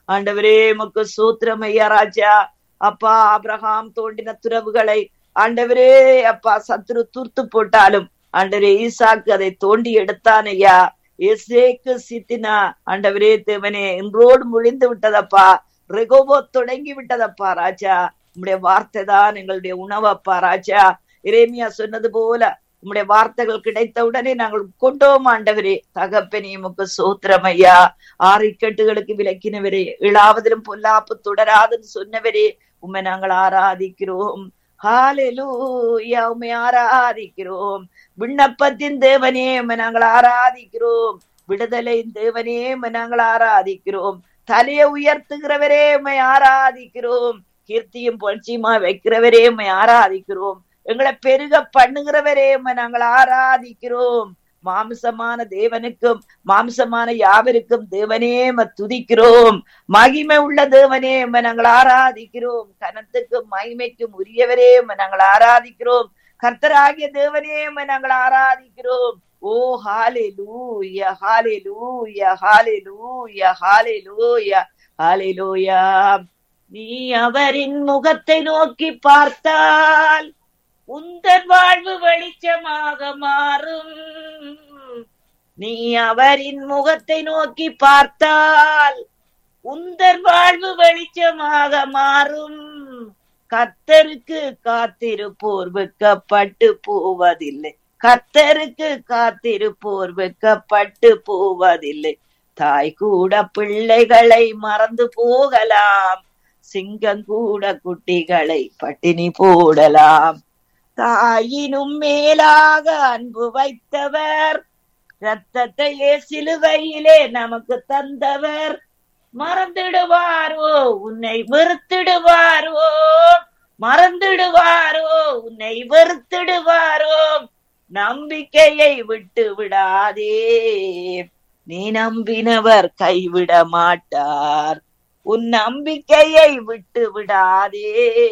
ஆண்டவரே உமக்கு சூத்திரம் ஐயா ராஜா அப்பா ஆபிரகாம் தோண்டின துறவுகளை ஆண்டவரே அப்பா சத்துரு தூர்த்து போட்டாலும் ஆண்டவரே ஈசாக்கு அதை தோண்டி எடுத்தான் ஐயா எசேக்கு சித்தினா ஆண்டவரே தேவனே இன்றோடு முழிந்து விட்டதப்பா ரெகோபோ தொடங்கி விட்டதப்பா ராஜா உம்முடைய வார்த்தை தான் எங்களுடைய உணவப்பா ராஜா இரேமியா சொன்னது போல உம்முடைய வார்த்தைகள் கிடைத்த உடனே நாங்கள் கொண்டோம் ஆண்டவரே தகப்பனே உமக்கு சோத்திரம் ஐயா ஆறு இக்கட்டுகளுக்கு விளக்கினவரே இழாவதிலும் பொல்லாப்பு தொடராதுன்னு சொன்னவரே உண்மை நாங்கள் ஆராதிக்கிறோம் ஹாலெலூயா உண்மை ஆராதிக்கிறோம் விண்ணப்பத்தின் தேவனே உம்மை நாங்கள் ஆராதிக்கிறோம் விடுதலையின் தேவனே உம்மை நாங்கள் ஆராதிக்கிறோம் தலையை உயர்த்துகிறவரே உம்மை ஆராதிக்கிறோம் கீர்த்தியும் புகழ்ச்சியுமா வைக்கிறவரே உம்மை ஆராதிக்கிறோம் எங்களை பெருக பண்ணுகிறவரே உம்மை நாங்கள் ஆராதிக்கிறோம் மாம்சமான தேவனுக்கும் மாம்சமான யாவருக்கும் தேவனே உம்மை துதிக்கிறோம் மகிமை உள்ள தேவனே உம்மை நாங்கள் ஆராதிக்கிறோம் கனத்துக்கும் மகிமைக்கும் உரியவரே உம்மை நாங்கள் ஆராதிக்கிறோம் கர்த்தராகிய தேவனே உம்மை நாங்கள் ஆராதிக்கிறோம் ஓ ஹாலே லூயா ஹாலே லூயா ஹாலே லூயா ஹாலே லூயா ஹாலே லூயா நீ அவரின் முகத்தை நோக்கி பார்த்தால் உந்தன் வாழ்வு வெளிச்சமாக மாறும் நீ அவரின் முகத்தை நோக்கி பார்த்தால் உந்தன் வாழ்வு வெளிச்சமாக மாறும் கர்த்தருக்கு காத்திருப்போர் வெக்கப்பட்டு போவதில்லை கர்த்தருக்கு காத்திருப்போர் வெக்கப்பட்டு போவதில்லை தாய் கூட பிள்ளைகளை மறந்து போகலாம் சிங்கம் கூட குட்டிகளை பட்டினி போடலாம் தாயினும் மேலாக அன்பு வைத்தவர் ரத்தத்தையே சிலுவையிலே நமக்கு தந்தவர் மறந்துடுவாரோ உன்னை வெறுத்திடுவாரோ மறந்துடுவாரோ உன்னை வெறுத்திடுவாரோ நம்பிக்கையை விட்டு விடாதே நீ நம்பினவர் கைவிட மாட்டார் உன் நம்பிக்கையை விட்டு விடாதே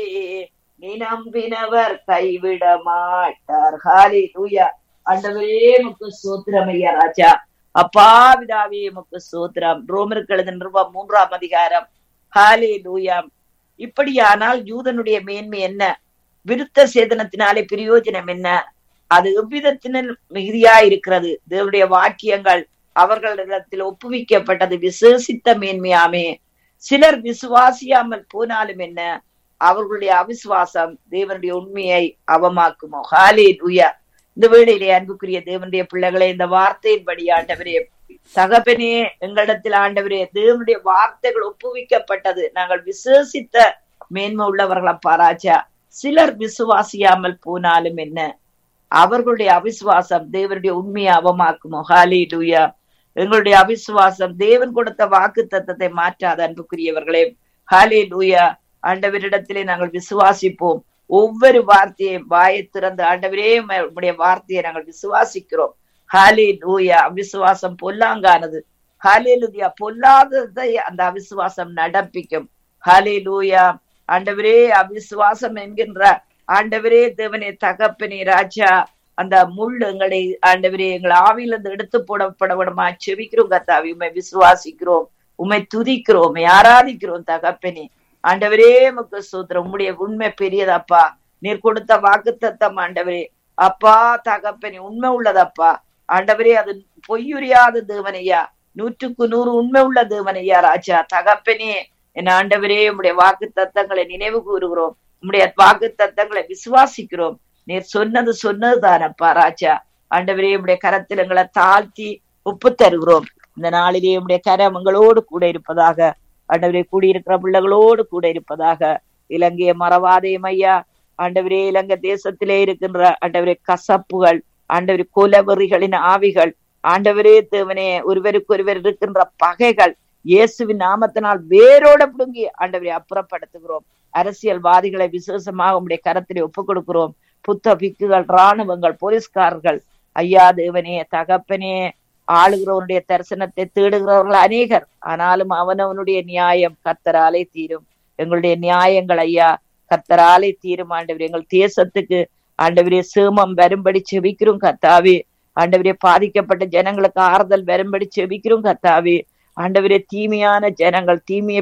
நீ நம்பினவர் கைவிட மாட்டார் ஹாலி தூயா அண்டவரே முக்கு சோத்திரம் ஐயா ராஜா அப்பா விதாவே முக்கு சோத்திரம் ரோமருக்கு எழுதின நிருபம் மூன்றாம் அதிகாரம் ஹாலே லூயாம் இப்படியானால் யூதனுடைய மேன்மை என்ன விருத்த சேதனத்தினாலே பிரயோஜனம் என்ன அது எவ்விதத்தினால் மிகுதியா இருக்கிறது தேவனுடைய வாக்கியங்கள் அவர்களிடத்தில் ஒப்புவிக்கப்பட்டது விசேஷித்த மேன்மையாமே சிலர் விசுவாசியாமல் போனாலும் என்ன அவர்களுடைய அவிசுவாசம் தேவனுடைய உண்மையை அவமாக்குமோ ஹாலே லூயா இந்த வேளையிலே அன்புக்குரிய தேவனுடைய பிள்ளைகளை இந்த வார்த்தையின்படி ஆண்டவரே தகப்பனே எங்களிடத்தில் ஆண்டவரே தேவனுடைய வார்த்தைகள் ஒப்புவிக்கப்பட்டது நாங்கள் விசேஷித்த மேன்மை உள்ளவர்களா பாராஜா சிலர் விசுவாசியாமல் போனாலும் என்ன அவர்களுடைய அவிசுவாசம் தேவனுடைய உண்மையை அவமாக்குமோ ஹாலே லூயா எங்களுடைய அவிசுவாசம் தேவன் கொடுத்த வாக்கு தத்தத்தை மாற்றாத அன்புக்குரியவர்களே ஹாலே லூயா ஆண்டவரிடத்திலே நாங்கள் விசுவாசிப்போம் ஒவ்வொரு வார்த்தையும் வாயை திறந்து ஆண்டவரே உடைய வார்த்தையை நாங்கள் விசுவாசிக்கிறோம் ஹாலே லூயா அவிசுவாசம் பொல்லாங்கானது ஹாலே லூயா பொல்லாததை அந்த அவிசுவாசம் நடப்பிக்கும் ஹாலே லூயா ஆண்டவரே அவிசுவாசம் என்கின்ற ஆண்டவரே தேவனே தகப்பனே ராஜா அந்த முள் எங்களை ஆண்டவரே எங்களை ஆவியிலிருந்து எடுத்து போடப்பட விடமா செவிக்கிறோம் கத்தாவி உண்மை விசுவாசிக்கிறோம் உண்மை துதிக்கிறோம் உண்மை ஆராதிக்கிறோம் தகப்பனே ஆண்டவரே முக்கு சூத்திரம் உம்முடைய உண்மை பெரியதப்பா நீர் கொடுத்த வாக்கு தத்தம் ஆண்டவரே அப்பா தகப்பனே உண்மை உள்ளதப்பா ஆண்டவரே அது பொய்யுரியாத தேவனையா நூற்றுக்கு நூறு உண்மை உள்ள தேவனையா ராஜா தகப்பனே என் ஆண்டவரே உம்முடைய வாக்கு தத்தங்களை நினைவு கூறுகிறோம் உம்முடைய வாக்கு தத்தங்களை விசுவாசிக்கிறோம் நீர் சொன்னது சொன்னது தானப்பா ராஜா ஆண்டவரே உம்முடைய கரத்தில் எங்களை தாழ்த்தி ஒப்பு தருகிறோம் இந்த நாளிலே உம்முடைய கரம் எங்களோடு கூட இருப்பதாக ஆண்டவரே கூடியிருக்கிற பிள்ளைகளோடு கூட இருப்பதாக இலங்கையை மறவாதே ஐயா ஆண்டவரே இலங்கை தேசத்திலே இருக்கின்ற ஆண்டவரே கசப்புகள் ஆண்டவரே கொலவெறிகளின் ஆவிகள் ஆண்டவரே தேவனே ஒருவருக்கு ஒருவர் இருக்கின்ற பகைகள் இயேசுவின் நாமத்தினால் வேரோட பிடுங்கி ஆண்டவரை அப்புறப்படுத்துகிறோம் அரசியல்வாதிகளை விசேஷமாக உங்களுடைய கரத்திலே ஒப்புக் கொடுக்கிறோம் புத்த பிக்குகள் ராணுவங்கள் போலீஸ்காரர்கள் ஐயா தேவனே தகப்பனே ஆளுகிறவனுடைய தரிசனத்தை தேடுகிறவர்கள் அநேகர் ஆனாலும் அவனவனுடைய நியாயம் கர்த்தராலே தீரும் எங்களுடைய நியாயங்கள் ஐயா கர்த்தராலே தீரும் ஆண்டவர் எங்கள் தேசத்துக்கு ஆண்டவரே சேமம் வரும்படி செபிக்கிறோம் கர்த்தாவே ஆண்டவரே பாதிக்கப்பட்ட ஜனங்களுக்கு ஆறுதல் வரும்படி செபிக்கிறோம் கர்த்தாவே ஆண்டவரே தீமையான ஜனங்கள் தீமையை